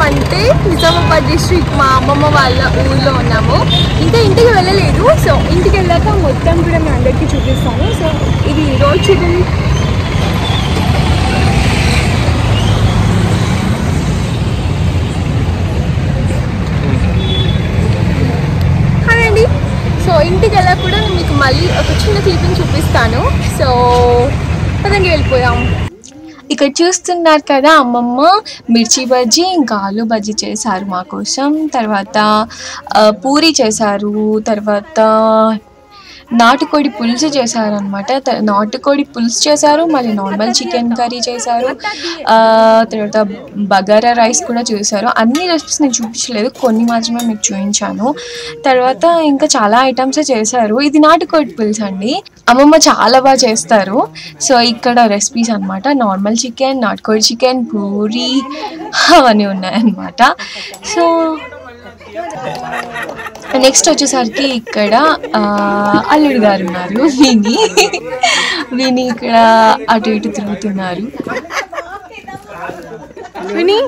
అంటే నిజామాబాద్ డిస్ట్రిక్ట్ మా అమ్మమ్మ వాళ్ళ ఊర్లో ఉన్నాము ఇంకా ఇంటికి వెళ్ళలేదు సో ఇంటికి వెళ్ళాక మొత్తం కూడా మీ అందరికీ చూపిస్తాను సో ఇది రోడ్ చూడండి అండి సో ఇంటికి వెళ్ళాక కూడా నేను మీకు మళ్ళీ ఒక చిన్న క్లిప్పింగ్ చూపిస్తాను సో పదండి వెళ్ళిపోయాం ఇక్కడ చూస్తున్నారు కదా అమ్మమ్మ మిర్చి బజ్జీ ఇంకా ఆలు బజ్జీ చేశారు మా కోసం తర్వాత ఆ, పూరి చేశారు తర్వాత నాటుకోడి పులుసు చేశారు అనమాట నాటుకోడి పులుసు చేశారు మళ్ళీ నార్మల్ చికెన్ కర్రీ చేశారు ఆ, తర్వాత బగారా రైస్ కూడా చేశారు అన్ని రెసిపీస్ నేను చూపించలేదు కొన్ని మాత్రమే మీకు చూపించాను తర్వాత ఇంకా చాలా ఐటమ్స్ చేశారు ఇది నాటుకోడి పులుసు అండి అమ్మమ్మ చాలా బాగా చేస్తారు సో ఇక్కడ రెసిపీస్ అన్నమాట నార్మల్ చికెన్ నాటుకోడి చికెన్ పూరి అవన్నీ ఉన్నాయన్నమాట సో నెక్స్ట్ వచ్చేసరికి ఇక్కడ ఆ, అల్లుడు గారు ఉన్నారు విని విని ఇక్కడ అటు ఇటు తిరుగుతున్నారు విని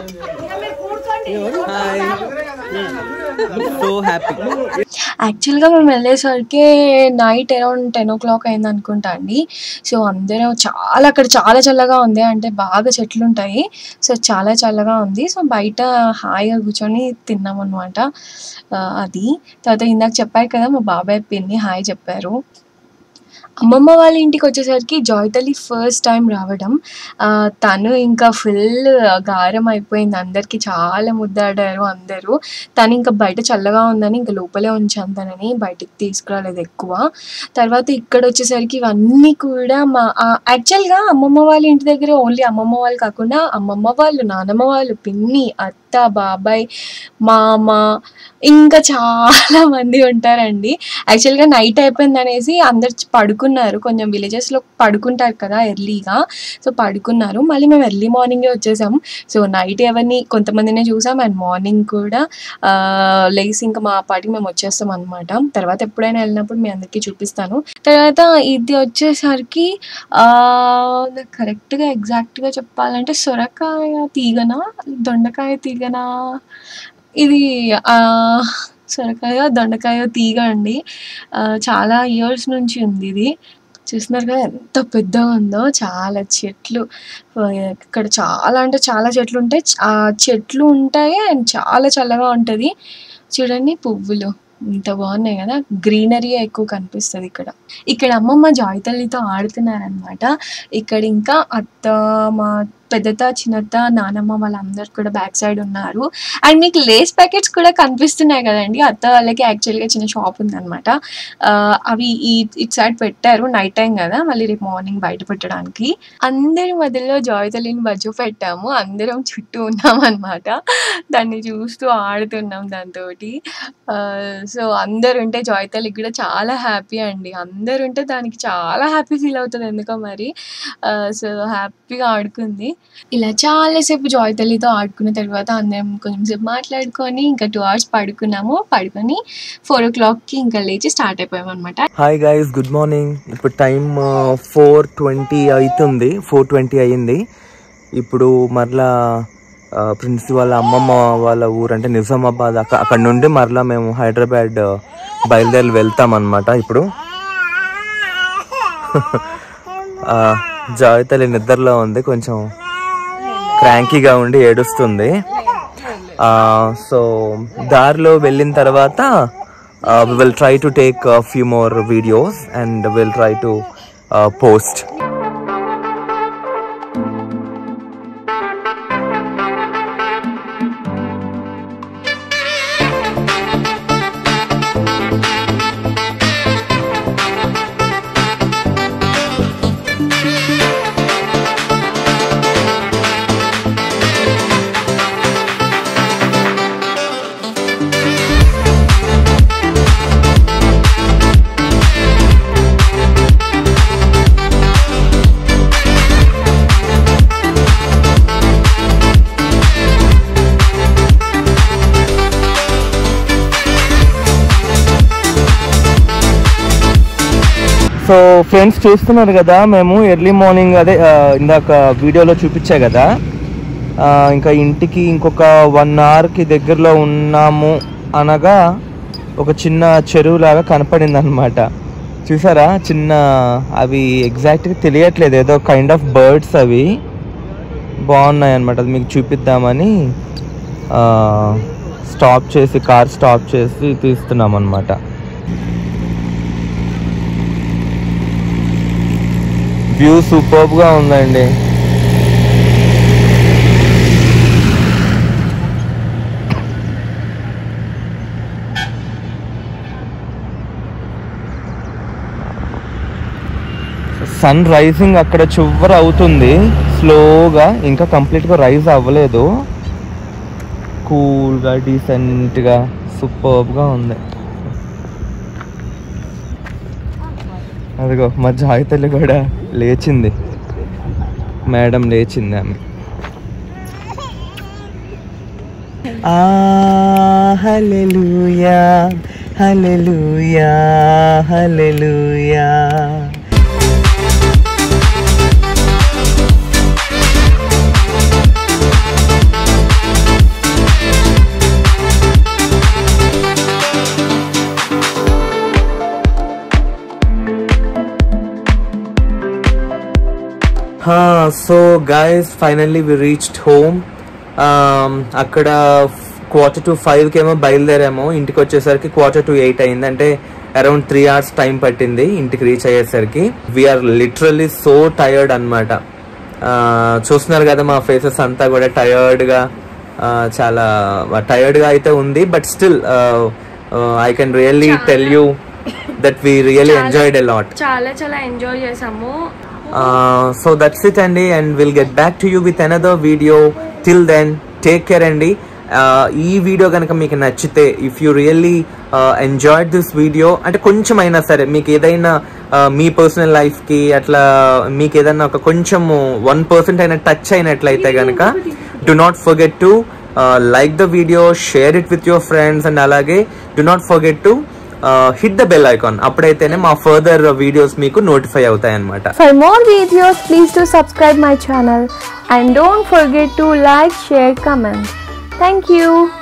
సో హ్యాపీ యాక్చువల్గా మేము వెళ్ళేసరికి night around ten o'clock అయింది అనుకుంటా అండి సో అందరం చాలా అక్కడ చాలా చల్లగా ఉంది అంటే బాగా చెట్లు ఉంటాయి సో చాలా చల్లగా ఉంది సో బయట హాయిగా కూర్చొని తిన్నాం అనమాట అది తర్వాత ఇందాక చెప్పారు కదా మా బాబాయ్ పిన్ని హాయ్ చెప్పారు అమ్మమ్మ వాళ్ళ ఇంటికి వచ్చేసరికి జాయ్తలి ఫస్ట్ టైం రావడం ఆ, తను ఇంకా ఫుల్ గారం అయిపోయింది అందరికి చాలా ముద్దాడారు అందరూ తను ఇంకా బయట చల్లగా ఉందని ఇంకా లోపలే ఉంచాను తనని బయటికి తీసుకురాలేదు ఎక్కువ తర్వాత ఇక్కడ వచ్చేసరికి ఇవన్నీ కూడా మా యాక్చువల్గా అమ్మమ్మ వాళ్ళ ఇంటి దగ్గర ఓన్లీ అమ్మమ్మ వాళ్ళు కాకుండా అమ్మమ్మ వాళ్ళు నానమ్మ వాళ్ళు పిన్ని అత్త బాబాయ్ మామ ఇంకా చాలా మంది ఉంటారండి యాక్చువల్గా నైట్ అయిపోయింది అనేసి అందరు పడుకున్నారు కొంచెం విలేజెస్లో పడుకుంటారు కదా ఎర్లీగా సో పడుకున్నారు మళ్ళీ మేము ఎర్లీ మార్నింగే వచ్చేసాం సో నైట్ ఎవరిని కొంతమందినే చూసాం అండ్ మార్నింగ్ కూడా ఆ, లేసి ఇంకా మా పాటికి మేము వచ్చేస్తాం అనమాట తర్వాత ఎప్పుడైనా వెళ్ళినప్పుడు మీ అందరికీ చూపిస్తాను తర్వాత ఇది వచ్చేసరికి ఆ, నాకు కరెక్ట్గా ఎగ్జాక్ట్గా చెప్పాలంటే సొరకాయ తీగనా దొండకాయ తీగనా ఇది ఆ, సొరకాయ దొండకాయ తీగ అండి ఆ, చాలా ఇయర్స్ నుంచి ఉంది ఇది చూస్తున్నారు కదా ఎంత పెద్దగా ఉందో చాలా చెట్లు ఆ, ఇక్కడ చాలా అంటే చాలా చెట్లు ఉంటాయి ఆ చెట్లు ఉంటాయి అండ్ చాలా చల్లగా ఉంటుంది చూడండి పువ్వులు ఇంత బాగున్నాయి కదా గ్రీనరీ ఎక్కువ కనిపిస్తుంది ఇక్కడ ఇక్కడ అమ్మమ్మ జాయ్ తల్లితో ఆడుతున్నారనమాట ఇక్కడ ఇంకా అత్త మా పెద్దత చిన్నత్త నానమ్మ వాళ్ళందరూ కూడా బ్యాక్ సైడ్ ఉన్నారు అండ్ మీకు లేస్ ప్యాకెట్స్ కూడా కనిపిస్తున్నాయి కదండి అత్త వాళ్ళకి యాక్చువల్గా చిన్న షాప్ ఉందన్నమాట ఆ, అవి ఈ ఇటు సైడ్ పెట్టారు నైట్ టైం కదా మళ్ళీ రేపు మార్నింగ్ బయట పెట్టడానికి అందరి మధ్యలో జాయ్ తల్లిని బజ్జు పెట్టాము అందరం చుట్టూ ఉన్నాం అనమాట దాన్ని చూస్తూ ఆడుతున్నాం దాంతో సో అందరు ఉంటే జాయ్ తల్లికి కూడా చాలా హ్యాపీ అండి అందరు ఉంటే దానికి చాలా హ్యాపీ ఫీల్ అవుతుంది ఎందుకో మరి సో హ్యాపీగా ఆడుకుంది ఇలా చాలాసేపు జాయ్ తల్లితో ఆడుకున్న తర్వాత అందరం కొంచెం సేపు మాట్లాడుకొని ఇంకా టూ అవర్స్ పడుకున్నాము పడుకొని ఫోర్ ఓ క్లాక్కి ఇంకా లేచి స్టార్ట్ అయిపోయాం అనమాట హాయ్ గైస్ గుడ్ మార్నింగ్ ఇప్పుడు టైం ఫోర్ ట్వంటీ అవుతుంది ఫోర్ ట్వంటీ అయ్యింది ఇప్పుడు మరలా ఆ, ప్రిన్స్ వాళ్ళ అమ్మమ్మ వాళ్ళ ఊరు అంటే నిజామాబాద్ అక్క అక్కడ నుండి మరలా మేము హైదరాబాద్ బయలుదేరి వెళ్తాం అనమాట ఇప్పుడు ఆ, జాయ్ తల్లి నిద్రలో ఉంది కొంచెం క్రాంకీగా ఉండి ఏడుస్తుంది సో దారిలో వెళ్ళిన తర్వాత we will try to take few more videos and will try to post so friends చూస్తున్నారు కదా మేము ఎర్లీ మార్నింగ్ అదే ఆ, ఇందాక వీడియోలో చూపించా కదా ఆ, ఇంకా ఇంటికి ఇంకొక వన్ అవర్కి దగ్గరలో ఉన్నాము అనగా ఒక చిన్న చెరువు లాగా కనపడింది అనమాట చూసారా చిన్న అవి ఎగ్జాక్ట్గా తెలియట్లేదు ఏదో కైండ్ ఆఫ్ బర్డ్స్ అవి బాగున్నాయి అనమాట అది మీకు చూపిద్దామని స్టాప్ చేసి కార్ స్టాప్ చేసి తీస్తున్నాం అనమాట వ్యూ సూపర్గా ఉందండి సన్ రైజింగ్ అక్కడ చివర అవుతుంది స్లోగా ఇంకా కంప్లీట్గా రైజ్ అవ్వలేదు కూల్గా డీసెంట్గా సూపర్గా ఉంది అదిగో మా జాయితల్లి కూడా లేచింది మేడం లేచింది ఆమె hallelujah hallelujah hallelujah so guys finally we reached home అక్కడ క్వార్టర్ టు ఫైవ్కి ఏమో బయలుదేరాము ఇంటికి వచ్చేసరికి క్వార్టర్ టు ఎయిట్ అయింది అంటే అరౌండ్ త్రీ అవర్స్ టైం పట్టింది ఇంటికి రీచ్ అయ్యేసరికి వీఆర్ లిటరల్లీ సో టయర్డ్ అనమాట చూస్తున్నారు కదా మా ఫేసెస్ అంతా కూడా టయర్డ్గా చాలా టయర్డ్గా అయితే ఉంది but still I can really tell you that we really enjoyed a lot చాలా చాలా ఎంజాయ్ చేసాము సో దట్స్ ఇట్ అండి and will get back to you with another video till then take care అండి Uh, ఈ video కనుక మీకు నచ్చితే if you really enjoyed this video అంటే కొంచెం అయినా సరే మీకు ఏదైనా uh, మీ పర్సనల్ లైఫ్కి అట్లా మీకు ఏదైనా ఒక కొంచెం వన్ పర్సెంట్ అయినా టచ్ అయినట్లయితే కనుక do not forget to like the video share it with your friends and అలాగే do not forget to hit the bell icon అప్పుడైతేనే మా ఫర్దర్ వీడియోస్ మీకు నోటిఫై అవుతాయి అనమాట For more videos, please do subscribe my channel and don't forget to like, share, comment. Thank you.